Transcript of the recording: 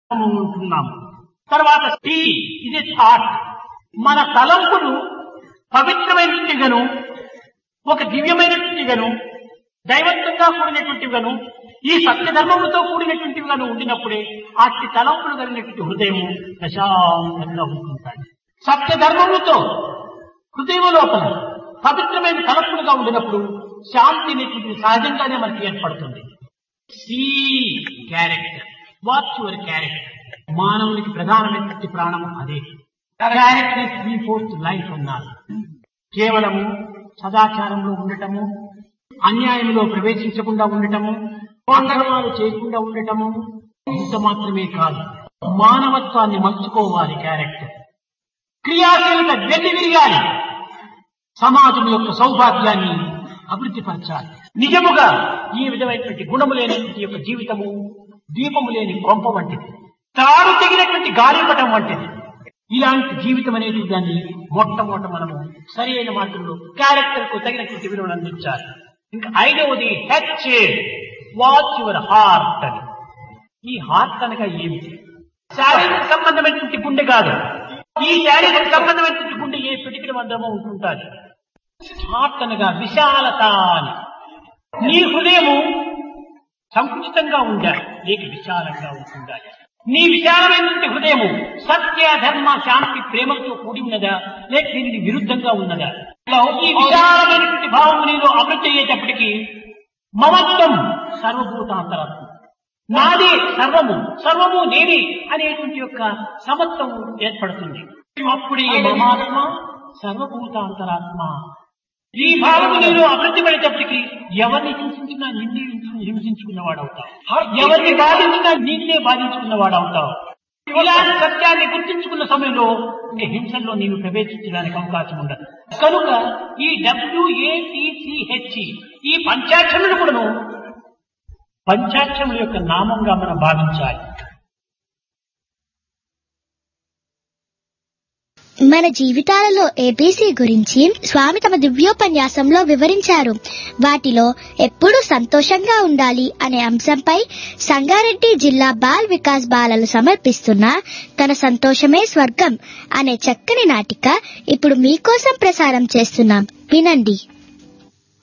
ఉంటున్నాము తర్వాత టీ ఇది థాట్ మన తలంపులు పవిత్రమైనట్టుగాను ఒక దివ్యమైనటువంటిగాను దైవత్వంగా కూడినటువంటివిగాను ఈ సత్యధర్మములతో కూడినటువంటివిగాను ఉండినప్పుడే అట్టి తలంపులు కలిగినటువంటి హృదయము ప్రశాంతంగా ఉంటుంటాయి సత్యధర్మములతో హృదయం లోపల పవిత్రమైన తలంపులుగా ఉండినప్పుడు శాంతి అనేటువంటిది సహజంగానే మనకి ఏర్పడుతుంది see character watch your character మానవునికి ప్రధానమైనటువంటి ప్రాణము అదే క్యారెక్టర్ త్రీ ఫోర్త్ లైఫ్ అన్నారు కేవలము సదాచారంలో ఉండటము అన్యాయంలో ప్రవేశించకుండా ఉండటము అక్రమాలు చేయకుండా ఉండటము ఇంత మాత్రమే కాదు మానవత్వాన్ని మలుచుకోవాలి క్యారెక్టర్ క్రియాశీలత వెల్లివిరియాలి సమాజం యొక్క సౌభాగ్యాన్ని అభివృద్ధి పరచాలి నిజముగా ఈ విధమైనటువంటి గుణము లేనటువంటి యొక్క జీవితము దీపము లేని కొంప వంటిది తాను తెగినటువంటి గాలిపటం వంటిది ఇలాంటి జీవితం అనేది దాన్ని మొట్టమొదట మనము సరి అయిన మార్గంలో క్యారెక్టర్ కు తగినటువంటి విలువను అందించాలి ఇంకా ఐదవది హెచ్ వాచ్ యువర్ హార్ట్ అని ఈ హార్ట్ అనగా ఏమిటి శారీరక సంబంధమైనటువంటి గుండె కాదు ఈ శారీరక సంబంధమైనటువంటి గుండె ఏ పిటికిన మందమో ఉంటుంటాది హార్ట్ అనగా విశాలత అని నీ హృదయము సంకుచితంగా ఉండాలి లేక విశాలంగా ఉంటుండాలి నీ విశాలమైనటువంటి హృదయము సత్య ధర్మ శాంతి ప్రేమలతో కూడి ఉన్నదా లేక దీనికి విరుద్ధంగా ఉన్నదా ఈ విశాలమైనటువంటి భావము నీలో అభివృద్ధి అయ్యేటప్పటికీ మమత్వం సర్వభూతాంతరాత్మ నాది సర్వము సర్వము నేది అనేటువంటి యొక్క సమత్వం ఏర్పడుతుంది అప్పుడే మమాత్మ సర్వభూతాంతరాత్మ ఈ భావము నేను అభివృద్ధి పడేటప్పటికి ఎవరిని హింసించినా నిన్నే హింసించుకున్నవాడు అవుతావు ఎవరిని బాధించినా నిన్నే బాధించుకున్నవాడు అవుతావు ఇలాంటి సత్యాన్ని గుర్తించుకున్న సమయంలో ఇంక హింసల్లో నీవు ప్రవేశించడానికి అవకాశం ఉండదు కనుక ఈ డబ్ల్యూఏటిసిహెచ్ ఈ పంచాక్షములు కూడాను పంచాక్షముల యొక్క నామంగా మనం భావించాలి మన జీవితాలలో ఏబీసీ గురించి స్వామి తమ దివ్యోపన్యాసంలో వివరించారు వాటిలో ఎప్పుడూ సంతోషంగా ఉండాలి అనే అంశంపై సంగారెడ్డి జిల్లా బాల్ వికాస్ బాలలు సమర్పిస్తున్న తన సంతోషమే స్వర్గం అనే చక్కని నాటిక ఇప్పుడు మీకోసం ప్రసారం చేస్తున్నాం వినండి